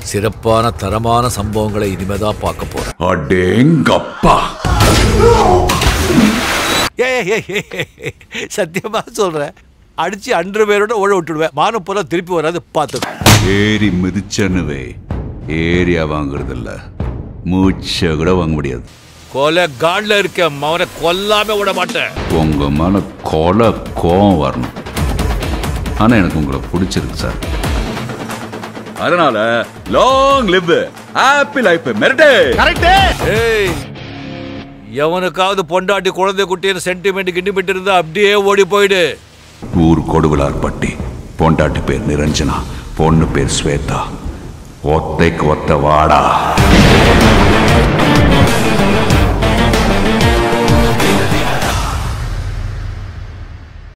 சிறப்பான தரமான சம்பவங்களை இனிமேதான் பார்க்க போறேன் அடேங்கப்பா ஏய், ஏய், ஏய், ஏய், சத்தியமா சொல்றேன் அடிச்சு அன்று பேரோட ஓட விட்டுடுவேன் மானம் போல திருப்பி வராது பார்த்து ஏறி மிதிச்சனுவே ஏரியா வாங்குறது இல்ல மூச்சை கூட வாங்க முடியாது கொலை காட்ல இருக்க மவனை கொல்லாம விட மாட்டேன் உங்க மேல கொலை கோவம் வரணும் ஆனா எனக்கு உங்களை பிடிச்சிருக்கு சார் அதனால லாங் லிவ் ஹாப்பி லைஃப் மெரிட்டே ஏய் எவனுக்காவது பொண்டாட்டி குழந்தை குட்டின்னு சென்டிமெண்ட் கிண்டிமெண்ட் இருந்தா அப்படியே ஓடி போயிடு ஊர் கொடுவிலார்பட்டி பொண்டாட்டி பேர் நிரஞ்சனா பொண்ணு பேர் ஸ்வேதா ஒத்தைக்கு ஒத்த வாடா